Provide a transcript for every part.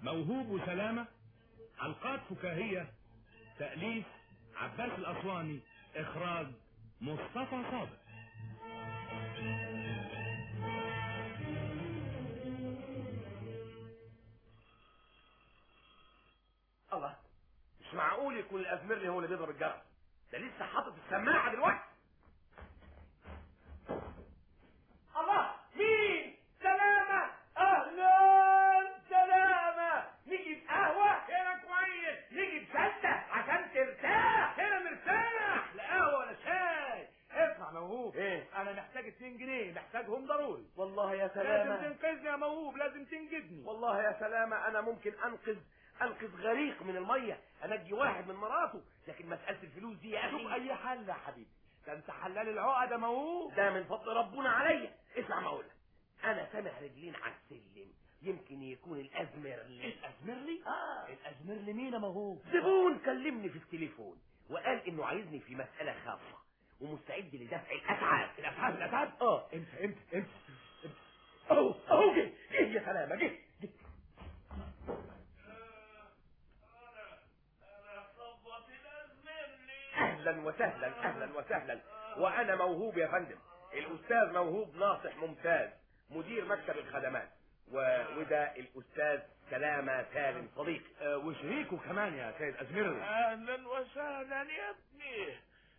موهوب وسلامة حلقات فكاهية تأليف عباس الأسواني إخراج مصطفى صادق الله مش معقول يكون الازمرلي هو اللي بيضرب الجرس ده لسه حاطط السماعه دلوقتي الله مين سلامة اهلا سلامة نجيب قهوة هنا كويس نجيب شدة عشان ترتاح هنا مرتاح لا قهوه ولا شاي اسمع موهوب ايه انا محتاج 2 جنيه محتاجهم ضروري والله يا لازم سلامة تنقذني يا موهوب لازم تنجدني والله يا سلامة انا ممكن انقذ انقذ غريق من المية انجي واحد من مراته لكن مسألة الفلوس دي يا شوف اخي اي حل يا حبيبي ده انت حلال العقد يا موهوب ده من فضل ربنا عليا اسمع ما اقولك انا سامع رجلين على السلم يمكن يكون الازمرلي الازمرلي اه الازمرلي مين يا موهوب زبون كلمني في التليفون وقال انه عايزني في مسألة خاصة ومستعد لدفع الاتعاب الاتعاب الاتعاب اه امتى امتى امتى امتى اهو اهو جه جه يا سلامة جه جه اهلا وسهلا اهلا وسهلا وانا موهوب يا فندم الاستاذ موهوب ناصح ممتاز مدير مكتب الخدمات و... وده الاستاذ سلامة سالم صديقي آه، وشريكه كمان يا سيد ازمرلي اهلا وسهلا يا ابني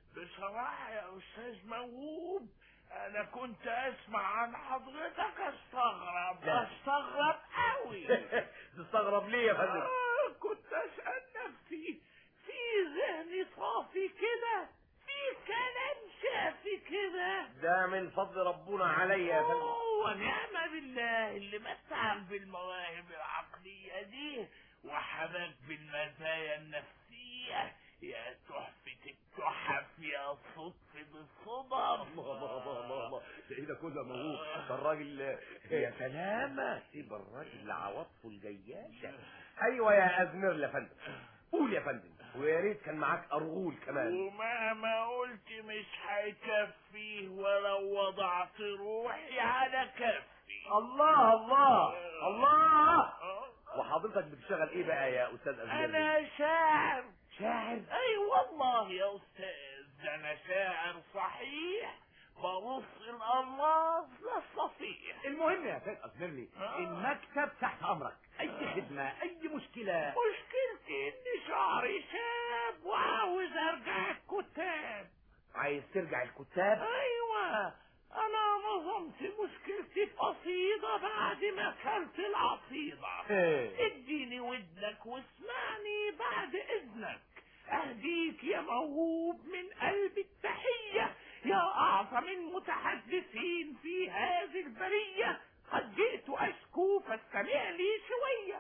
بصراحة يا استاذ موهوب انا كنت اسمع عن حضرتك استغرب لا. استغرب قوي تستغرب ليه يا فندم آه كنت اسأل نفسي في ذهني صافي كده في كلام شافي كده ده من فضل ربنا عليا يا فندم ونعم بالله اللي متعك بالمواهب العقلية دي وحبك بالمزايا النفسية يا تحفة التحف يا صدفة الصدف الله الله الله الله ده ايه ده كله يا موهوب ده الراجل يا سلامة سيب الراجل لعواطفه الجياشة ايوه يا ازمر يا فندم قول يا فندم ويا ريت كان معاك ارغول كمان ومهما قلت مش هيكفيه ولو وضعت روحي على كفي الله الله الله آه. وحضرتك بتشتغل ايه بقى يا استاذ ازمر انا شاعر شاعر اي والله يا استاذ انا شاعر صحيح برص الالفاظ للصفيح المهم يا سيد ازمرلي آه. المكتب تحت امرك اي خدمه اي مشكله مشكلتي ان شعري شاب وعاوز ارجع الكتاب عايز ترجع الكتاب ايوه انا نظمت مشكلتي في قصيدة بعد ما اكلت العصيدة إيه. اديني ودنك واسمعني بعد اذنك اهديك يا موهوب من قلب التحية يا اعظم المتحدثين في هذه البرية قد جئت اشكو فاستمع لي شوية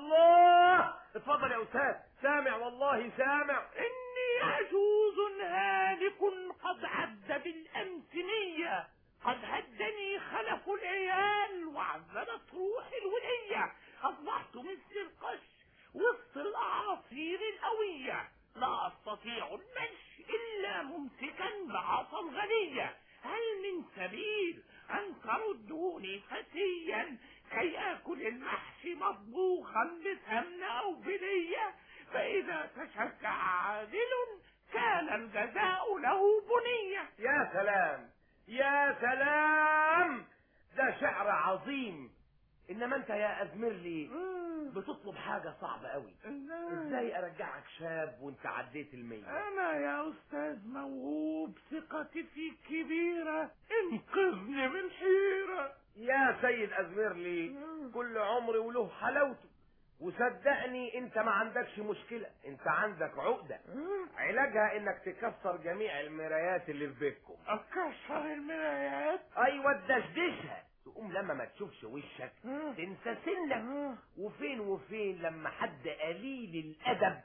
الله اتفضل يا استاذ سامع والله سامع إني عجوز هالك قد عد بالأمثلية قد هدني خلف العيال وعذبت روحي الولية أصبحت مثل القش وسط الأعاصير القوية لا أستطيع المشي إلا ممسكا بعصا الغنية هل من سبيل أن تردوني فتيا كي آكل المحشي مطبوخا بسمن أو بلية فإذا تشجع عادل كان الجزاء له بنية يا سلام يا سلام ده شعر عظيم انما انت يا ازمرلي بتطلب حاجة صعبة قوي ازاي ارجعك شاب وانت عديت المية أنا يا أستاذ موهوب ثقتي فيك كبيرة انقذني من حيرة يا سيد ازمرلي كل عمر وله حلاوته وصدقني انت ما عندكش مشكلة انت عندك عقدة علاجها انك تكسر جميع المرايات اللي في بيتكم أكسر المرايات ايوه تدشدشها تقوم لما ما تشوفش وشك تنسى سنك وفين وفين لما حد قليل الادب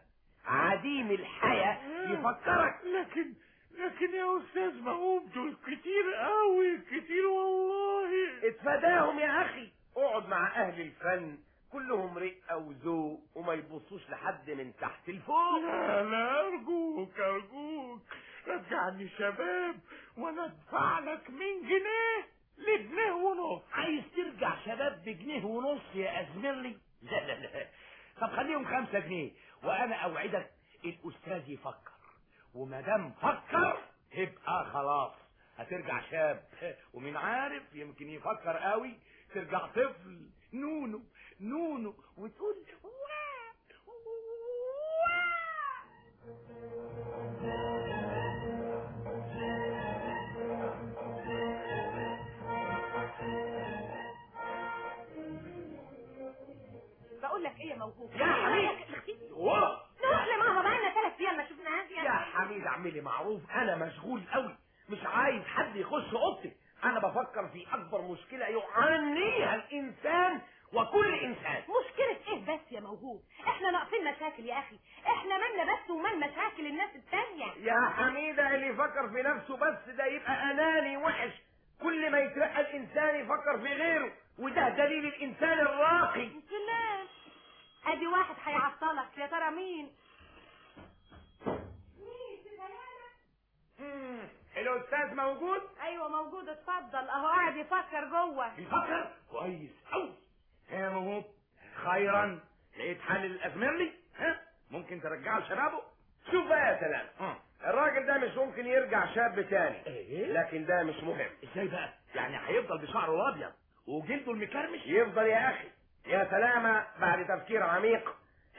عديم الحياة يفكرك لكن لكن يا أستاذ موهوب دول كتير قوي كتير والله اتفاداهم يا اخي اقعد مع اهل الفن كلهم رقة وذوق وما يبصوش لحد من تحت لفوق لا لا أرجوك أرجوك رجعني شباب وأنا أدفع لك من جنيه لجنيه ونص عايز ترجع شباب بجنيه ونص يا ازمرلي لا لا لا طب خليهم خمسة جنيه وانا اوعدك الاستاذ يفكر وما دام فكر تبقى خلاص هترجع شاب ومن عارف يمكن يفكر قوي ترجع طفل نونو نونو وتقول واه واه بقول لك ايه يا موهوب يا حبيبي. واو. نروح لماما بقالنا ثلاث ايام ما شفناهاش يا حميد اعملي معروف انا مشغول قوي مش عايز حد يخش اوضتي انا بفكر في اكبر مشكله يعانيها الانسان وكل انسان مشكلة ايه بس يا موهوب احنا ناقصين مشاكل يا اخي احنا مالنا بس ومال مشاكل الناس التانية يا حميدة اللي يفكر في نفسه بس ده يبقى اناني وحش كل ما يترقى الانسان يفكر في غيره وده دليل الانسان الراقي سلام ادي واحد هيعطلك يا ترى مين مم، الاستاذ موجود ايوه موجود اتفضل اهو قاعد يفكر جوه يفكر كويس قوي يا موهوب خيرا لقيت حل الازمر لي ها ممكن ترجعه لشبابه شوف بقى يا سلام اه الراجل ده مش ممكن يرجع شاب تاني ايه لكن ده مش مهم ازاي بقى يعني هيفضل بشعره الابيض وجلده المكرمش يفضل يا اخي يا سلامة بعد تفكير عميق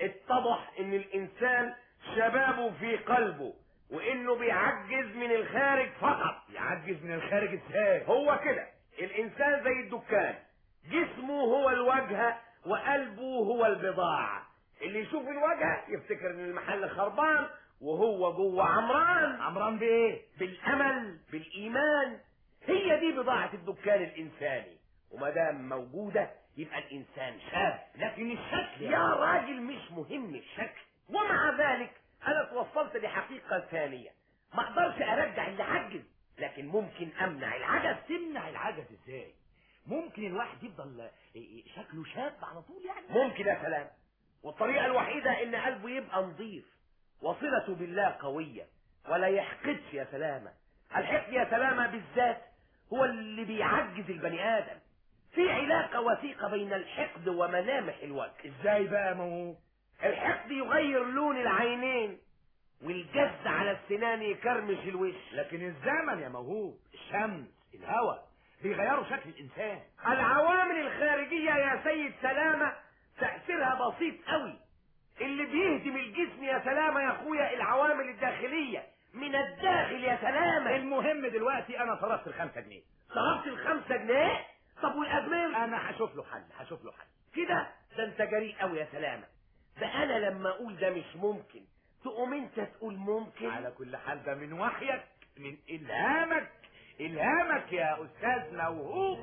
اتضح ان الانسان شبابه في قلبه وانه بيعجز من الخارج فقط يعجز من الخارج ازاي هو كده الانسان زي الدكان جسمه هو الواجهة وقلبه هو البضاعة اللي يشوف الواجهة يفتكر ان المحل خربان وهو جوه عمران عمران بايه بالامل بالايمان هي دي بضاعة الدكان الانساني وما دام موجودة يبقى الانسان شاب لكن الشكل يا راجل مش مهم الشكل ومع ذلك انا توصلت لحقيقة ثانية ما اقدرش ارجع اللي عجز لكن ممكن امنع العجز تمنع العجز ازاي ممكن الواحد يفضل إيه، شكله شاب على طول يعني ممكن يا سلام والطريقة الوحيدة ان قلبه يبقى نظيف وصلته بالله قوية ولا يحقدش يا سلامة الحقد يا سلامة بالذات هو اللي بيعجز البني ادم في علاقة وثيقة بين الحقد وملامح الوجه ازاي بقى مو الحقد يغير لون العينين والجز على السنان يكرمش الوش لكن الزمن يا موهوب الشمس الهواء بيغيروا شكل الانسان العوامل الخارجية يا سيد سلامة تأثيرها بسيط قوي اللي بيهدم الجسم يا سلامة يا اخويا العوامل الداخلية من الداخل يا سلامة المهم دلوقتي انا صرفت الخمسة جنيه صرفت الخمسة جنيه طب والازمير انا هشوف له حل هشوف له حل كده ده انت جريء قوي يا سلامة ده انا لما اقول ده مش ممكن تقوم انت تقول ممكن على كل حال ده من وحيك من الهامك الهامك يا استاذ موهوب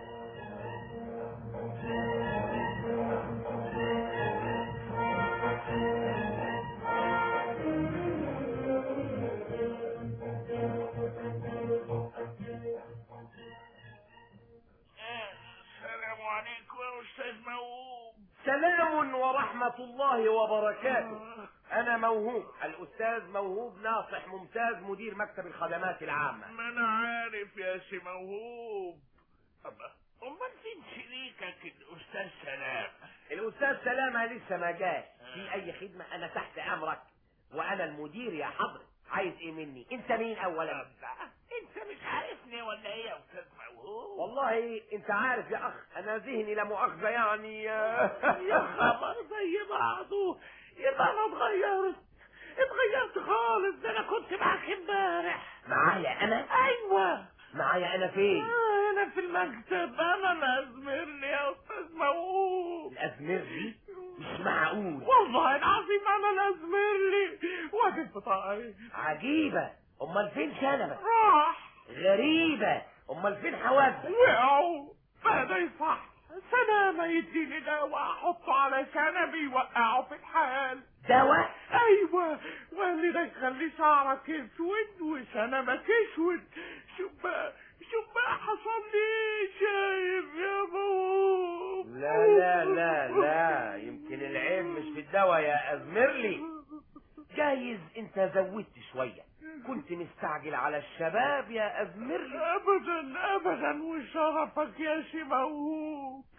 السلام عليكم يا استاذ موهوب سلام ورحمة الله وبركاته أنا موهوب الأستاذ موهوب ناصح ممتاز مدير مكتب الخدمات العامة ما انا عارف يا سي موهوب الله امال فين شريكك الاستاذ سلام الأستاذ سلامة لسه ما جاش في أي خدمة أنا تحت أمرك وأنا المدير يا حضرة عايز إيه مني أنت مين أولا الله انت مش عارفني ولا ايه يا استاذ موهوب والله أنت عارف يا أخ أنا ذهني لا مؤاخذة يعني يا خبر زي بعضه يبقى انا اتغيرت اتغيرت خالص ده انا كنت معاك امبارح معايا أنا ايوه معايا أنا فين آه، انا في المكتب انا لازمرني يا استاذ موهوب الأزمير دي مش معقول والله العظيم انا لازمرلي واقف بطاقي عجيبة أمال فين شنبة راح غريبة أمال فين حواجبك وقعوا بدا يصح سلامة يديني دواء احطه على شنبي يوقعه في الحال دواء ايوه وقال لي ده يخلي شعرك اسود وشنبك اسود شوف بقى شوف بقى حصل لي شايف يا بابا لا لا لا لا يمكن العيب مش في الدواء يا أزمرلي جايز انت زودت شوية كنت مستعجل على الشباب يا أزمرلي ابدا ابدا وشرفك يا سي موهوب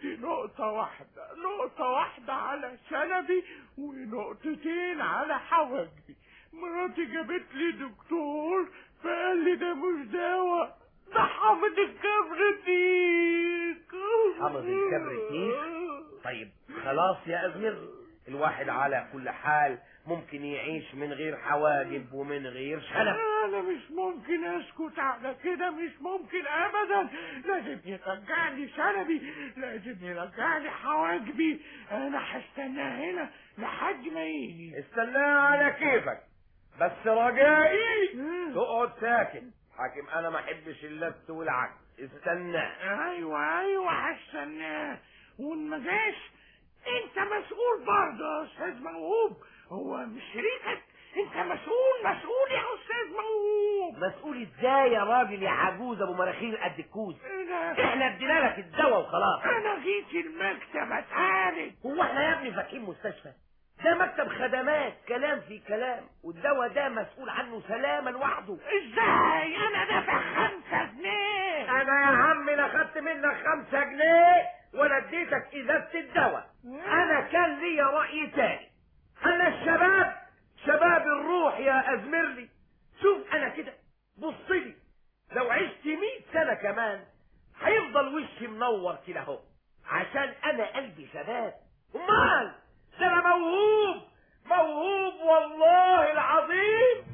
دي نقطة واحدة نقطة واحدة على شنبي ونقطتين على حواجبي مراتي جابت لي دكتور فقال لي ده مش دواء ده حامض الكبريتيك حامض الكبريتيك؟ طيب خلاص يا أزمر الواحد على كل حال ممكن يعيش من غير حواجب ومن غير شنب انا مش ممكن اسكت على كده مش ممكن ابدا لازم يرجع لي شنبي لازم يرجع لي حواجبي انا هستناه هنا لحد ما يجي استناه على كيفك بس رجائي تقعد ساكت حاكم انا ما احبش اللبس والعكس استناه ايوه ايوه هستناه وان ما جاش انت مسؤول برضه يا استاذ موهوب هو مش شريكك انت مسؤول مسؤول يا استاذ موهوب مسؤول ازاي يا راجل يا عجوز ابو مناخير قد الكوز انا احنا ادينا لك الدواء وخلاص انا جيت المكتب اتعالج هو احنا يا ابني فاتحين مستشفى ده مكتب خدمات كلام في كلام والدواء ده مسؤول عنه سلامة لوحده ازاي انا دافع خمسة جنيه انا يا عم لا خدت منك خمسة جنيه ولا اديتك ازازة الدواء انا كان ليا رأي تاني انا الشباب شباب الروح يا ازمرلي شوف انا كده بص لي لو عشت مئة سنة كمان هيفضل وشي منور كده اهو عشان انا قلبي شباب امال ده انا موهوب موهوب والله العظيم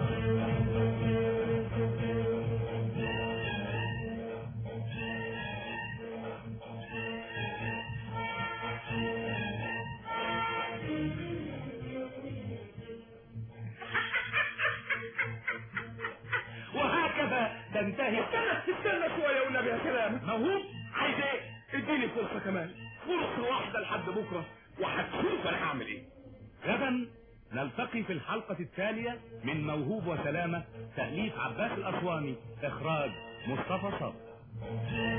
وهكذا تنتهي استنى استنى شويه والنبي يا سلام موهوب عايز ايه اديني فرصه كمان فرصه واحده لحد بكره وهتشوف انا هعمل ايه غدا نلتقي في الحلقة التالية من موهوب وسلامة تأليف عباس الأسواني إخراج مصطفى صبري